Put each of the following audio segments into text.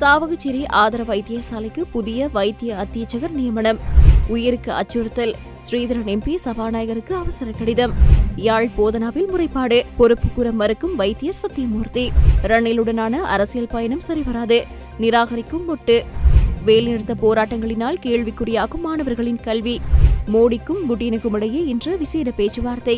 சாவகச்சேரி ஆதர வைத்தியசாலைக்கு புதிய வைத்திய அத்தியட்சகர் நியமனம் உயிருக்கு அச்சுறுத்தல் ஸ்ரீதரன் எம்பி சபாநாயகருக்கு அவசர கடிதம் யாழ் போதனாவில் முறைப்பாடு பொறுப்பு கூற மறுக்கும் வைத்தியர் சத்தியமூர்த்தி ரணிலுடனான அரசியல் பயணம் சரிவராது நிராகரிக்கும் மொட்டு வேலைநிறுத்த போராட்டங்களினால் கேள்விக்குறியாகும் மாணவர்களின் கல்வி மோடிக்கும் புட்டினுக்கும் இடையே இன்று விசேட பேச்சுவார்த்தை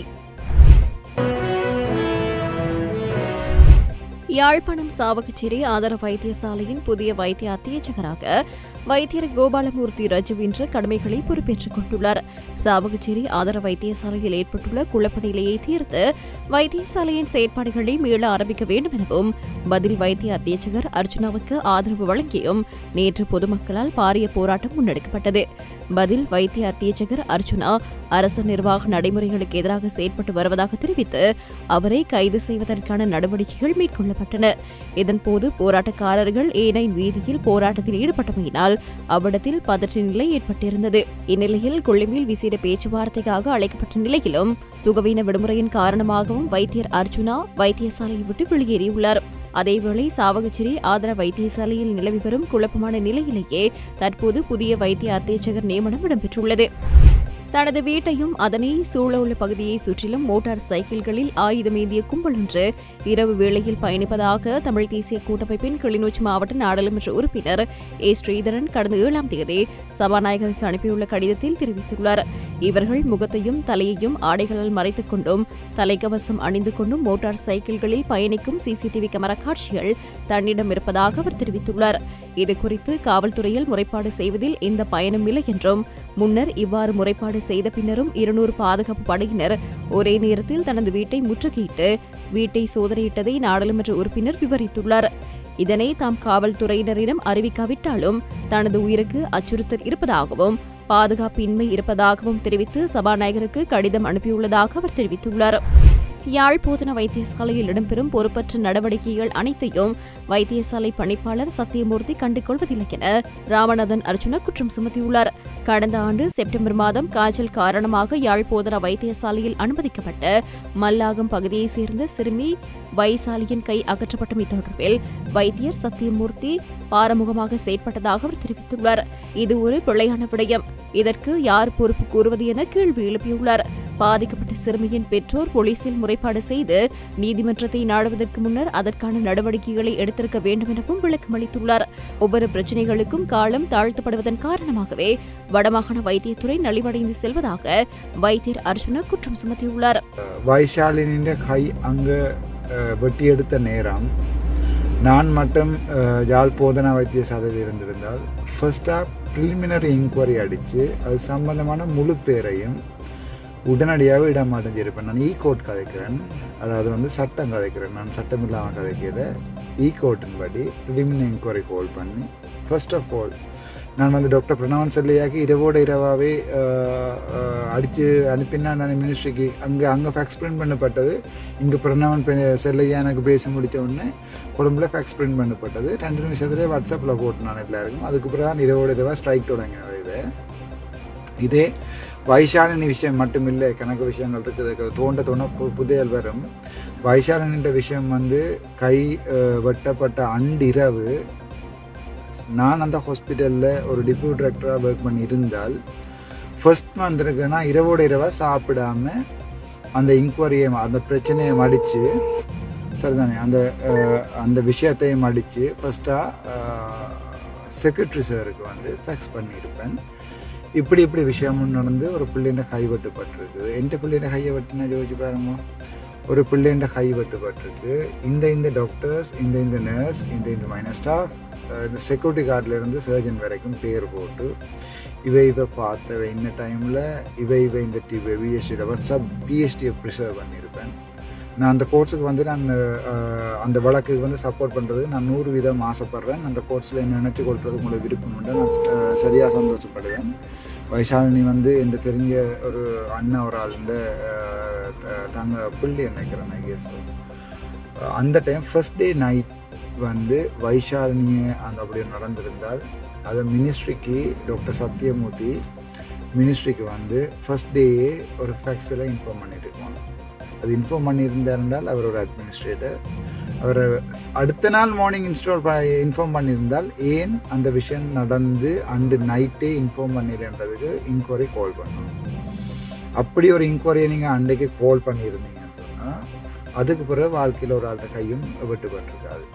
யாழ்ப்பாணம் சாவகச்சேரி ஆதார வைத்தியசாலையின் புதிய வைத்திய அத்தியட்சகராக வைத்தியர் கோபாலமூர்த்தி ரஜு இன்று கடமைகளை பொறுப்பேற்றுக் கொண்டுள்ளார் சாவகச்சேரி ஆதார வைத்தியசாலையில் ஏற்பட்டுள்ள குழப்ப நிலையை தீர்த்து வைத்தியசாலையின் செயற்பாடுகளை மீள ஆரம்பிக்க வேண்டும் எனவும் பதில் வைத்திய அத்தியட்சகர் அர்ஜுனாவுக்கு ஆதரவு வழங்கியும் நேற்று பொதுமக்களால் பாரிய போராட்டம் முன்னெடுக்கப்பட்டது பதில் வைத்திய அத்தியட்சகர் அர்ஜுனா அரசு நிர்வாக நடைமுறைகளுக்கு எதிராக செயற்பட்டு வருவதாக தெரிவித்து அவரை கைது செய்வதற்கான நடவடிக்கைகள் மேற்கொள்ளப்பட்டன இதன்போது போராட்டக்காரர்கள் ஏனைன் வீதியில் போராட்டத்தில் ஈடுபட்டமையினால் அவ்விடத்தில் பதற்ற நிலை ஏற்பட்டிருந்தது இந்நிலையில் கொழும்பில் விசேட பேச்சுவார்த்தைக்காக அழைக்கப்பட்ட நிலையிலும் சுகவீன விடுமுறையின் காரணமாகவும் வைத்தியர் அர்ஜுனா வைத்தியசாலையை விட்டு வெளியேறியுள்ளார் அதேவேளை சாவகச்சேரி ஆதர வைத்தியசாலையில் நிலவி வரும் குழப்பமான நிலையிலேயே தற்போது புதிய வைத்திய அத்தியட்சகர் நியமனம் இடம்பெற்றுள்ளது தனது வீட்டையும் அதனை சூழவுள்ள பகுதியை சுற்றிலும் மோட்டார் சைக்கிள்களில் ஆயுதமேந்திய கும்பல் ஒன்று இரவு வேளையில் பயணிப்பதாக தமிழ் தேசிய கூட்டமைப்பின் கிளிநொச்சி மாவட்ட நாடாளுமன்ற உறுப்பினர் ஏ ஸ்ரீதரன் கடந்த ஏழாம் தேதி சபாநாயகருக்கு அனுப்பியுள்ள கடிதத்தில் தெரிவித்துள்ளார் இவர்கள் முகத்தையும் தலையையும் ஆடைகளால் மறைத்துக் கொண்டும் தலைக்கவசம் அணிந்து கொண்டும் மோட்டார் சைக்கிள்களில் பயணிக்கும் சிசிடிவி கேமரா காட்சிகள் தன்னிடம் இருப்பதாக அவர் தெரிவித்துள்ளார் இதுகுறித்து காவல்துறையில் முறைப்பாடு செய்வதில் எந்த பயனும் இல்லை என்றும் முன்னர் இவ்வாறு முறைப்பாடு செய்த பின்னரும் இருநூறு பாதுகாப்பு படையினர் ஒரே நேரத்தில் தனது வீட்டை முற்றுகையிட்டு வீட்டை சோதனையிட்டதை நாடாளுமன்ற உறுப்பினர் விவரித்துள்ளார் இதனை தாம் காவல்துறையினரிடம் அறிவிக்காவிட்டாலும் தனது உயிருக்கு அச்சுறுத்தல் இருப்பதாகவும் பாதுகாப்பின்மை இருப்பதாகவும் தெரிவித்து சபாநாயகருக்கு கடிதம் அனுப்பியுள்ளதாக அவர் தெரிவித்துள்ளார் யாழ் போதனா வைத்தியசாலையில் இடம்பெறும் பொறுப்பற்ற நடவடிக்கைகள் அனைத்தையும் வைத்தியசாலை பணிப்பாளர் சத்தியமூர்த்தி கண்டுகொள்வதில்லை என ராமநாதன் அர்ஜுனா குற்றம் சுமத்தியுள்ளார் கடந்த ஆண்டு செப்டம்பர் மாதம் காய்ச்சல் காரணமாக யாழ் போதனா வைத்தியசாலையில் அனுமதிக்கப்பட்ட மல்லாகம் பகுதியைச் சேர்ந்த சிறுமி வைசாலியின் கை அகற்றப்பட்டமை தொடர்பில் வைத்தியர் சத்தியமூர்த்தி பாரமுகமாக செயற்பட்டதாக அவர் தெரிவித்துள்ளார் இது ஒரு பிழையான விடயம் இதற்கு யார் பொறுப்பு கூறுவது என கேள்வி எழுப்பியுள்ளார் பாதிக்கப்பட்ட சிறுமியின் பெற்றோர் போலீசில் முறைப்பாடு செய்து நீதிமன்றத்தை நாடுவதற்கு முன்னர் அதற்கான நடவடிக்கைகளை எடுத்திருக்க வேண்டும் எனவும் விளக்கம் அளித்துள்ளார் ஒவ்வொரு பிரச்சினைகளுக்கும் காலம் தாழ்த்தப்படுவதன் காரணமாகவே வடமாகாண வைத்தியத்துறை நலிவடைந்து செல்வதாக வைத்தியர் அர்ஜுனா குற்றம் சுமத்தியுள்ளார் வைஷாலினிൻ്റെ கை அங்கே வெட்டியெடுத்த நேரம் நான் மட்டும் அஹ், யாழ் போதனா வைத்தியசாலையில் இருந்திருந்தால் ஃபர்ஸ்டாக ப்ரிலிமினரி இன்கொயரி அடித்து அது சம்பந்தமான முழு பேரையும் உடனடியாக இடம் அடைஞ்சிருப்பேன் நான் ஈ கோட் கதைக்கிறேன் அதாவது வந்து சட்டம் கதைக்கிறேன் நான் சட்டம் இல்லாமல் கதைக்கல ஈ கோட்டின் படி ப்ரிலிமினரி இன்கொயரி கால் பண்ணி ஃபர்ஸ்ட் ஆஃப் ஆல் நான் வந்து டாக்டர் பிரணவன் செல்லையாக்கி இரவோட இரவாகவே அடித்து அனுப்பினா நான் மினிஸ்ட்ரிக்கு அங்கே அங்கே ஃபேக்ஸ் பிரிண்ட் பண்ணப்பட்டது இங்கே பிரணவன் பெ- செல்லையா எனக்கு பேசி முடித்த உடனே கொழும்புல ஃபேக்ஸ் பிரிண்ட் பண்ணப்பட்டது ரெண்டு நிமிஷத்துலேயே வாட்ஸ்அப்பில் போட்டு நான் எல்லாருக்கும் அதுக்கு பிறகு தான் இரவோட இரவாக ஸ்ட்ரைக் தொடங்கினது இது இதே வைஷாலினி விஷயம் மட்டும் இல்லை கணக்கு விஷயங்கள் இருக்குது தோண்ட தோண்ட பு- புதையல் வரும் வைஷாலினின்ற விஷயம் வந்து கை அஹ், வெட்டப்பட்ட அண்டிரவு நான் அந்த ஹாஸ்பிட்டலில் ஒரு டிப்யூ டைரக்டராக ஒர்க் பண்ணி இருந்தால் ஃபர்ஸ்ட் வந்திருக்குன்னா இரவோட இரவாக சாப்பிடாம அந்த இன்கொயரியை அந்த பிரச்சனையை மடித்து சரிதானே அந்த அஹ், அந்த விஷயத்தையும் மடித்து ஃபஸ்ட்டாக செக்ரட்டரி சாருக்கு வந்து ஃபேக்ஸ் பண்ணியிருப்பேன் இப்படி இப்படி விஷயமும் நடந்து ஒரு பிள்ளைண்ட கை வெட்டுப்பட்டிருக்கு எந்த பிள்ளைண்ட கையை வெட்டினா யோசிச்சு பாருங்க ஒரு பிள்ளைண்ட கை வெட்டுப்பட்டிருக்கு இந்த இந்த டாக்டர்ஸ் இந்த இந்த நர்ஸ் இந்த இந்த மைனர் ஸ்டாஃப் இந்த செக்யூரிட்டி கார்டிலேருந்து சர்ஜன் வரைக்கும் பேர் போட்டு இவை இவை பார்த்தவை இந்த டைமில் இவை இவை இந்த டிவி பிஎஸ்டியில் ஃபஸ்ட்டாக பிஎஸ்டியை ப்ரிசர்வ் பண்ணியிருப்பேன் நான் அந்த கோர்ட்ஸுக்கு வந்து நான் அஹ், அந்த வழக்குக்கு வந்து சப்போர்ட் பண்ணுறதுக்கு நான் நூறு வீதம் ஆசைப்பட்றேன் அந்த கோர்ட்ஸில் என்ன நினச்சி கொள்றதுக்கு உங்களுக்கு விருப்பம் உண்டு நான் அஹ், சரியாக சந்தோஷப்படுவேன் வைஷாலினி வந்து இந்த தெரிஞ்ச ஒரு அண்ணன் ஒரு ஆளுண்ட அஹ், த- தங்க பிள்ளை நினைக்கிறேன் ஐ கெஸ் அந்த டைம் ஃபர்ஸ்ட் டே நைட் வந்து வைஷாலினியை அந்த அப்படி நடந்திருந்தால் அதை மினிஸ்ட்ரிக்கு டாக்டர் சத்யமூர்த்தி மினிஸ்ட்ரிக்கு வந்து ஃபர்ஸ்ட் டேயே ஒரு ஃபேக்ஸில் இன்ஃபார்ம் பண்ணியிருக்கோம் அது இன்ஃபார்ம் பண்ணியிருந்தார் என்றால் அவர் ஒரு அட்மினிஸ்ட்ரேட்டர் அவர் அடுத்த நாள் மார்னிங் இன்ஸ்டால் இன்ஃபார்ம் பண்ணியிருந்தால் ஏன் அந்த விஷயம் நடந்து அண்டு நைட்டே இன்ஃபார்ம் பண்ணிடுன்றதுக்கு இன்கொயரி கால் பண்ணணும் அப்படி ஒரு இன்கொயரியை நீங்கள் அன்றைக்கு கால் பண்ணியிருந்தீங்கன்னு சொன்னால் அதுக்கு பிறகு வாழ்க்கையில் ஒரு ஆள்கிட்ட கையும் விட்டுப்பட்டிருக்காது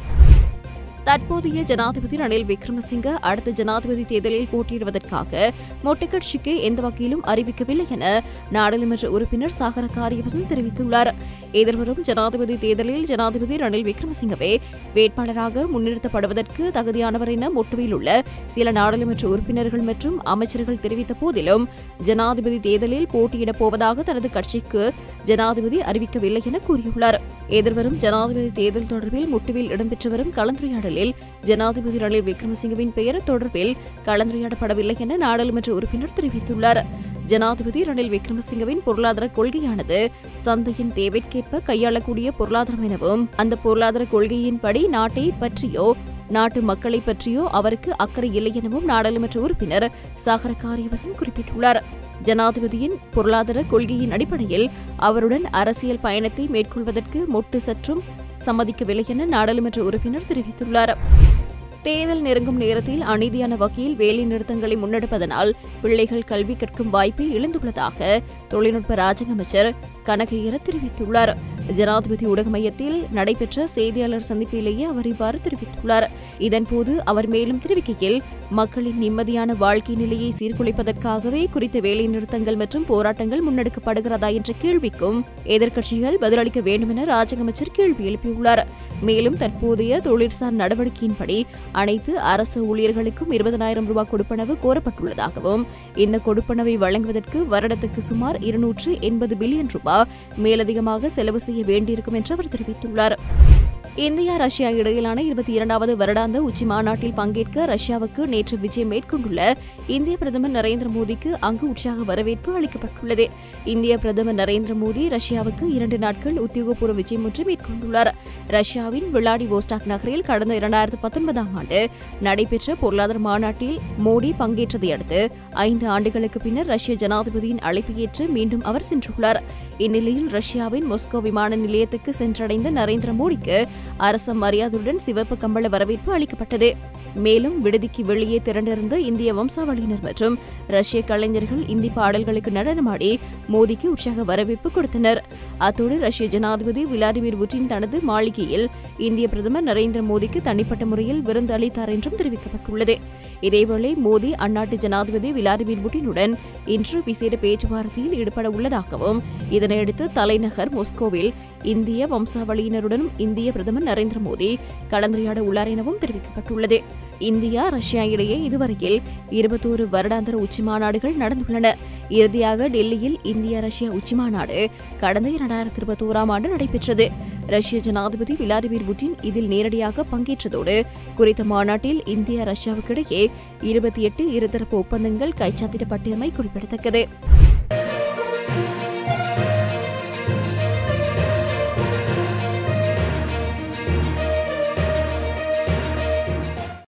தற்போதைய ஜனாதிபதி ரணில் விக்ரமசிங்க அடுத்த ஜனாதிபதி தேர்தலில் போட்டியிடுவதற்காக மொட்டை கட்சிக்கு எந்த வகையிலும் அறிவிக்கவில்லை என நாடாளுமன்ற உறுப்பினர் சாகர காரியவசம் தெரிவித்துள்ளார் எதிர்வரும் ஜனாதிபதி தேர்தலில் ஜனாதிபதி ரணில் விக்ரமசிங்கவே வேட்பாளராக முன்னிறுத்தப்படுவதற்கு தகுதியானவர் என மொட்டுவில் உள்ள சில நாடாளுமன்ற உறுப்பினர்கள் மற்றும் அமைச்சர்கள் தெரிவித்த போதிலும் ஜனாதிபதி தேர்தலில் போட்டியிடப் போவதாக தனது கட்சிக்கு ஜனாதிபதி அறிவிக்கவில்லை என கூறியுள்ளார் எதிர்வரும் ஜனாதிபதி தேர்தல் தொடர்பில் முட்டுவில் இடம்பெற்று வரும் கலந்துரையாடலில் ஜனாதிபதி ரணில் விக்ரமசிங்கவின் பெயர் தொடர்பில் கலந்துரையாடப்படவில்லை என நாடாளுமன்ற உறுப்பினர் தெரிவித்துள்ளார் ஜனாதிபதி ரணில் விக்ரமசிங்கவின் பொருளாதார கொள்கையானது சந்தையின் தேவைக்கேற்ப கையாளக்கூடிய பொருளாதாரம் எனவும் அந்த பொருளாதார கொள்கையின்படி நாட்டை பற்றியோ நாட்டு மக்களை பற்றியோ அவருக்கு அக்கறை இல்லை எனவும் நாடாளுமன்ற உறுப்பினர் சாகர காரியவசம் குறிப்பிட்டுள்ளார் ஜனாதிபதியின் பொருளாதார கொள்கையின் அடிப்படையில் அவருடன் அரசியல் பயணத்தை மேற்கொள்வதற்கு மொட்டு சற்றும் சம்மதிக்கவில்லை என நாடாளுமன்ற உறுப்பினர் தெரிவித்துள்ளார் தேர்தல் நெருங்கும் நேரத்தில் அநீதியான வகையில் வேலை நிறுத்தங்களை முன்னெடுப்பதனால் பிள்ளைகள் கல்வி கற்கும் வாய்ப்பை இழந்துள்ளதாக தொழில்நுட்ப ராஜக அமைச்சர் கனகையர தெரிவித்துள்ளார் ஜனாதிபதி ஊடக மையத்தில் நடைபெற்ற செய்தியாளர் சந்திப்பிலேயே அவர் இவ்வாறு தெரிவித்துள்ளார் இதன்போது அவர் மேலும் தெரிவிக்கையில் மக்களின் நிம்மதியான வாழ்க்கை நிலையை சீர்குலைப்பதற்காகவே குறித்த வேலை நிறுத்தங்கள் மற்றும் போராட்டங்கள் முன்னெடுக்கப்படுகிறதா என்ற கேள்விக்கும் எதிர்க்கட்சிகள் பதிலளிக்க வேண்டும் என ராஜக அமைச்சர் கேள்வி எழுப்பியுள்ளார் மேலும் தற்போதைய தொழிற்சார் நடவடிக்கையின்படி அனைத்து அரசு ஊழியர்களுக்கும் இருபதனாயிரம் ரூபாய் கொடுப்பனவு கோரப்பட்டுள்ளதாகவும் இந்த கொடுப்பனவை வழங்குவதற்கு வருடத்துக்கு சுமார் இருநூற்று எண்பது பில்லியன் ரூபாய் மேலதிகமாக செலவு செய்ய வேண்டியிருக்கும் என்று அவர் தெரிவித்துள்ளார் இந்தியா ரஷ்யா இடையிலான இருபத்தி இரண்டாவது வருடாந்த உச்சி மாநாட்டில் பங்கேற்க ரஷ்யாவுக்கு நேற்று விஜயம் மேற்கொண்டுள்ள இந்திய பிரதமர் நரேந்திர மோடிக்கு அங்கு உற்சாக வரவேற்பு அளிக்கப்பட்டுள்ளது இந்திய பிரதமர் நரேந்திர மோடி ரஷ்யாவுக்கு இரண்டு நாட்கள் உத்தியோகபூர்வ விஜயம் ஒன்று மேற்கொண்டுள்ளார் ரஷ்யாவின் விளாடி வோஸ்டாக் நகரில் கடந்த இரண்டாயிரத்து பத்தொன்பதாம் ஆண்டு நடைபெற்ற பொருளாதார மாநாட்டில் மோடி பங்கேற்றதை அடுத்து ஐந்து ஆண்டுகளுக்கு பின்னர் ரஷ்ய ஜனாதிபதியின் அழைப்பு ஏற்று மீண்டும் அவர் சென்றுள்ளார் இந்நிலையில் ரஷ்யாவின் மொஸ்கோ விமான நிலையத்துக்கு சென்றடைந்த நரேந்திர மோடிக்கு அரச மரியாதையுடன் சிவப்பு கம்பள வரவேற்பு அளிக்கப்பட்டது மேலும் விடுதிக்கு வெளியே திரண்டிருந்த இந்திய வம்சாவளியினர் மற்றும் ரஷ்ய கலைஞர்கள் இந்தி பாடல்களுக்கு நடனமாடி மோடிக்கு உற்சாக வரவேற்பு கொடுத்தனர் அத்தோடு ரஷ்ய ஜனாதிபதி விளாடிமிர் புட்டின் தனது மாளிகையில் இந்திய பிரதமர் நரேந்திர மோடிக்கு தனிப்பட்ட முறையில் விருந்து அளித்தார் என்றும் தெரிவிக்கப்பட்டுள்ளது இதேவேளை மோடி அந்நாட்டு ஜனாதிபதி விளாடிமிர் புட்டினுடன் இன்று விசேட பேச்சுவார்த்தையில் ஈடுபட உள்ளதாகவும் இதனையடுத்து தலைநகர் மொஸ்கோவில் இந்திய வம்சாவளியினருடனும் இந்திய பிரதமர் நரேந்திர மோடி கலந்துரையாட உள்ளார் எனவும் தெரிவிக்கப்பட்டுள்ளது இந்தியா ரஷ்யா இடையே இதுவரையில் இருபத்தோரு வருடாந்திர உச்சிமாநாடுகள் நடந்துள்ளன இறுதியாக டெல்லியில் இந்தியா ரஷ்யா உச்சிமாநாடு கடந்த இரண்டாயிரத்தி இருபத்தோராம் ஆண்டு நடைபெற்றது ரஷ்ய ஜனாதிபதி விளாடிமிர் புட்டின் இதில் நேரடியாக பங்கேற்றதோடு குறித்த மாநாட்டில் இந்தியா ரஷ்யாவுக்கிடையே இருபத்தி எட்டு இருதரப்பு ஒப்பந்தங்கள் கைச்சாத்திடப்பட்டமை குறிப்பிடத்தக்கது